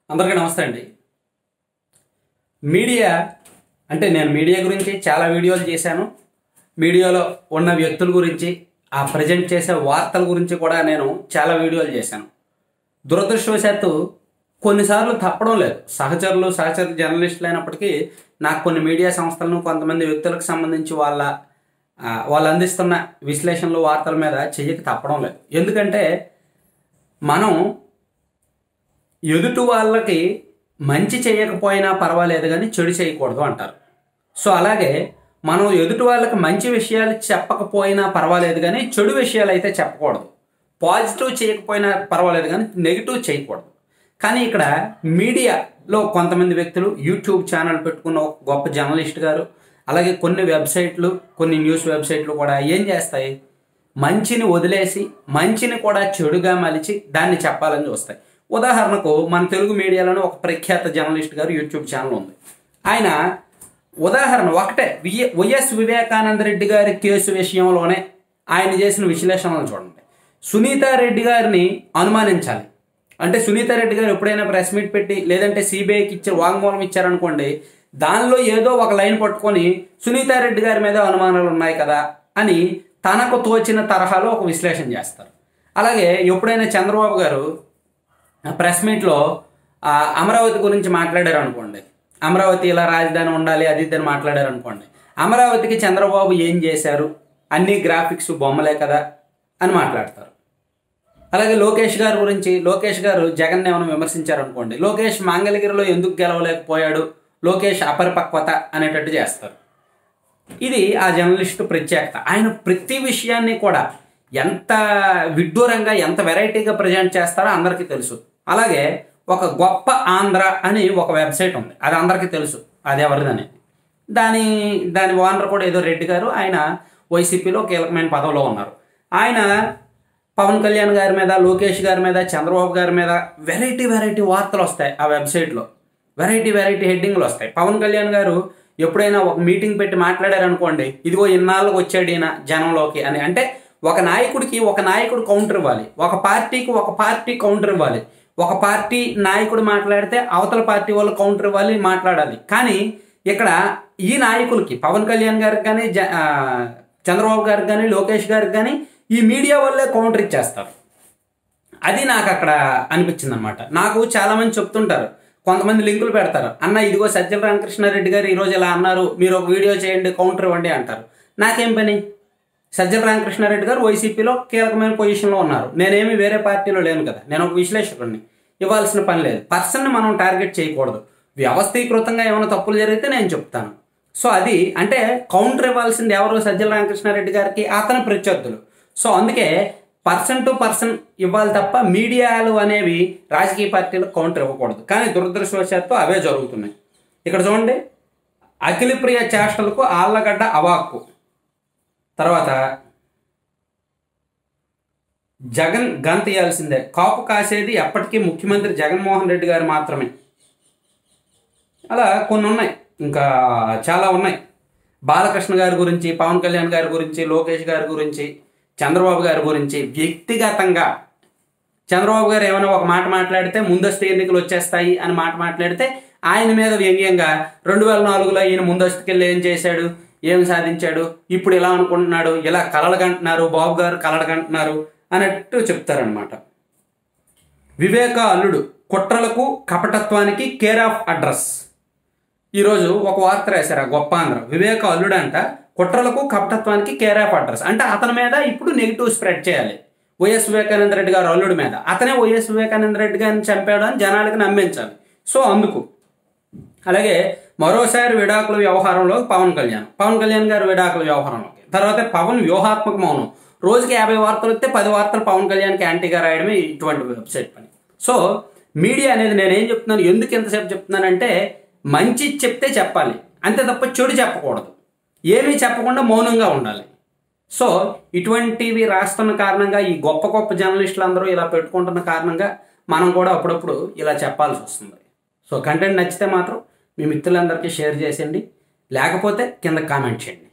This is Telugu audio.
అందరికీ నమస్తే అండి మీడియా అంటే నేను మీడియా గురించి చాలా వీడియోలు చేశాను మీడియాలో ఉన్న వ్యక్తుల గురించి ఆ ప్రజెంట్ చేసే వార్తల గురించి కూడా నేను చాలా వీడియోలు చేశాను దురదృష్టవశాత్తు కొన్నిసార్లు తప్పడం లేదు సహచరులు సహచర జర్నలిస్టులు అయినప్పటికీ నాకు కొన్ని మీడియా సంస్థలను కొంతమంది వ్యక్తులకు సంబంధించి వాళ్ళ ఆ, వాళ్ళు అందిస్తున్న విశ్లేషణలు వార్తల మీద చెయ్యక తప్పడం లేదు ఎందుకంటే మనం ఎదుటి వాళ్ళకి మంచి చేయకపోయినా పర్వాలేదు కానీ చెడు చేయకూడదు అంటారు సో అలాగే మనం ఎదుటి వాళ్ళకి మంచి విషయాలు చెప్పకపోయినా పర్వాలేదు కానీ చెడు విషయాలు అయితే చెప్పకూడదు పాజిటివ్ చేయకపోయినా పర్వాలేదు కానీ నెగిటివ్ చేయకూడదు కానీ ఇక్కడ మీడియాలో కొంతమంది వ్యక్తులు యూట్యూబ్ ఛానల్ పెట్టుకున్న ఒక గొప్ప జర్నలిస్ట్ గారు అలాగే కొన్ని వెబ్సైట్లు కొన్ని న్యూస్ వెబ్సైట్లు కూడా ఏం చేస్తాయి మంచిని వదిలేసి మంచిని కూడా చెడుగా మలిచి దాన్ని చెప్పాలని చూస్తాయి ఉదాహరణకు మన తెలుగు మీడియాలోనే ఒక ప్రఖ్యాత జర్నలిస్ట్ గారు యూట్యూబ్ ఛానల్ ఉంది ఆయన ఉదాహరణ ఒకటే విఎ- వైఎస్ వివేకానంద రెడ్డి గారి కేసు విషయంలోనే ఆయన చేసిన విశ్లేషణలు చూడండి సునీత రెడ్డి గారిని అనుమానించాలి అంటే సునీత రెడ్డి గారు ఎప్పుడైనా ప్రెస్ మీట్ పెట్టి లేదంటే సిబిఐకి ఇచ్చారు వాంగ్మూలం ఇచ్చారనుకోండి దానిలో ఏదో ఒక లైన్ పట్టుకొని సునీత రెడ్డి గారి మీద అనుమానాలు ఉన్నాయి కదా అని తనకు తోచిన తరహాలో ఒక విశ్లేషణ చేస్తారు అలాగే ఎప్పుడైనా చంద్రబాబు గారు ప్రెస్ మీట్లో ఆ, అమరావతి గురించి మాట్లాడారు అనుకోండి అమరావతి ఇలా రాజధాని ఉండాలి అది ఇది అని మాట్లాడారు అనుకోండి అమరావతికి చంద్రబాబు ఏం చేశారు అన్ని గ్రాఫిక్స్ బొమ్మలే కదా అని మాట్లాడతారు అలాగే లోకేష్ గారి గురించి లోకేష్ గారు జగన్ ఏమైనా విమర్శించారు అనుకోండి లోకేష్ మంగళగిరిలో ఎందుకు గెలవలేకపోయాడు లోకేష్ అపరిపక్వత అనేటట్టు చేస్తారు ఇది ఆ జర్నలిస్టు ప్రత్యేకత ఆయన ప్రతి విషయాన్ని కూడా ఎంత విడ్డూరంగా ఎంత వెరైటీగా ప్రజెంట్ చేస్తారో అందరికీ తెలుసు అలాగే ఒక గొప్ప ఆంధ్ర అని ఒక వెబ్సైట్ ఉంది అది అందరికీ తెలుసు అది ఎవరిదని దాని దాని ఓనర్ కూడా ఏదో రెడ్డి గారు ఆయన వైసీపీలో కీలకమైన పదవిలో ఉన్నారు ఆయన పవన్ కళ్యాణ్ గారి మీద లోకేష్ గారి మీద చంద్రబాబు గారి మీద వెరైటీ వెరైటీ వార్తలు వస్తాయి ఆ వెబ్సైట్లో వెరైటీ వెరైటీ హెడ్డింగ్లు వస్తాయి పవన్ కళ్యాణ్ గారు ఎప్పుడైనా ఒక మీటింగ్ పెట్టి మాట్లాడారనుకోండి ఇదిగో ఇన్నాళ్ళకి వచ్చాడు ఈయన జనంలోకి అని అంటే ఒక నాయకుడికి ఒక నాయకుడు కౌంటర్ ఇవ్వాలి ఒక పార్టీకి ఒక పార్టీ కౌంటర్ ఇవ్వాలి ఒక పార్టీ నాయకుడు మాట్లాడితే అవతల పార్టీ వాళ్ళు కౌంటర్ ఇవ్వాలి మాట్లాడాలి కానీ ఇక్కడ ఈ నాయకులకి పవన్ కళ్యాణ్ గారికి కానీ జ- ఆ, చంద్రబాబు గారికి కానీ లోకేష్ గారికి కానీ ఈ మీడియా వల్లే కౌంటర్ ఇచ్చేస్తారు అది నాకు అక్కడ అనిపించింది అనమాట నాకు చాలా మంది చెప్తుంటారు కొంతమంది లింకులు పెడతారు అన్న ఇదిగో సజ్జల రామకృష్ణారెడ్డి గారు ఈరోజు ఇలా అన్నారు మీరు ఒక వీడియో చేయండి కౌంటర్ ఇవ్వండి అంటారు నాకేం పని సజ్జల రామకృష్ణారెడ్డి గారు వైసీపీలో కీలకమైన పొజిషన్లో ఉన్నారు నేనేమి వేరే పార్టీలో లేను కదా నేను ఒక విశ్లేషకుడిని ఇవ్వాల్సిన పని లేదు పర్సన్ని మనం టార్గెట్ చేయకూడదు వ్యవస్థీకృతంగా ఏమైనా తప్పులు జరిగితే నేను చెప్తాను సో అది అంటే కౌంటర్ ఇవ్వాల్సింది ఎవరు సజ్జల రామకృష్ణారెడ్డి గారికి అతని ప్రత్యర్థులు సో అందుకే పర్సన్ టు పర్సన్ ఇవ్వాలి తప్ప మీడియాలు అనేవి రాజకీయ పార్టీలకు కౌంటర్ ఇవ్వకూడదు కానీ దురదృష్టవశాత్తు అవే జరుగుతున్నాయి ఇక్కడ చూడండి అఖిలప్రియ చేష్టలకు ఆళ్ళగడ్డ అవాక్కు తర్వాత జగన్ గన్ తీయాల్సిందే కాపు కాసేది ఎప్పటికీ ముఖ్యమంత్రి జగన్మోహన్ రెడ్డి గారు మాత్రమే అలా కొన్ని ఉన్నాయి ఇంకా చాలా ఉన్నాయి బాలకృష్ణ గారి గురించి పవన్ కళ్యాణ్ గారి గురించి లోకేష్ గారి గురించి చంద్రబాబు గారి గురించి వ్యక్తిగతంగా చంద్రబాబు గారు ఏమైనా ఒక మాట మాట్లాడితే ముందస్తు ఎన్నికలు వచ్చేస్తాయి అని మాట మాట్లాడితే ఆయన మీద వ్యంగ్యంగా రెండు వేల నాలుగులో ఈయన ముందస్తుకెళ్ళి ఏం చేశాడు ఏం సాధించాడు ఇప్పుడు ఇలా అనుకుంటున్నాడు ఇలా కలలుగంటున్నారు బాబు గారు కలలుగంటున్నారు అన్నట్టు చెప్తారనమాట వివేక అల్లుడు కుట్రలకు కపటత్వానికి కేర్ ఆఫ్ అడ్రస్ ఈరోజు ఒక వార్త రాశారు ఆ గొప్ప ఆంధ్ర వివేక అల్లుడంట కుట్రలకు కపటత్వానికి కేర్ ఆఫ్ అడ్రస్ అంటే అతని మీద ఇప్పుడు నెగిటివ్ స్ప్రెడ్ చేయాలి వైఎస్ వివేకానంద రెడ్డి గారు అల్లుడి మీద అతనే వైఎస్ వివేకానంద రెడ్డి గారిని చంపాడు అని జనాలకు నమ్మించాలి సో అందుకు అలాగే మరోసారి విడాకుల వ్యవహారంలో పవన్ కళ్యాణ్ పవన్ కళ్యాణ్ గారు విడాకుల వ్యవహారంలోకి తర్వాత పవన్ వ్యూహాత్మక మౌనం రోజుకి యాభై వార్తలు వస్తే పది వార్తలు పవన్ కళ్యాణ్కి యాంటీగా రాయడమే ఇటువంటి వెబ్సైట్ పని సో మీడియా అనేది నేను ఏం చెప్తున్నాను ఎందుకు ఎంతసేపు చెప్తున్నానంటే మంచి చెప్తే చెప్పాలి అంతే తప్ప చెడు చెప్పకూడదు ఏమీ చెప్పకుండా మౌనంగా ఉండాలి సో ఇటువంటివి రాస్తున్న కారణంగా ఈ గొప్ప గొప్ప జర్నలిస్టులు అందరూ ఇలా పెట్టుకుంటున్న కారణంగా మనం కూడా అప్పుడప్పుడు ఇలా చెప్పాల్సి వస్తుంది సో కంటెంట్ నచ్చితే మాత్రం మీ మిత్రులందరికీ షేర్ చేసేయండి లేకపోతే కింద కామెంట్ చేయండి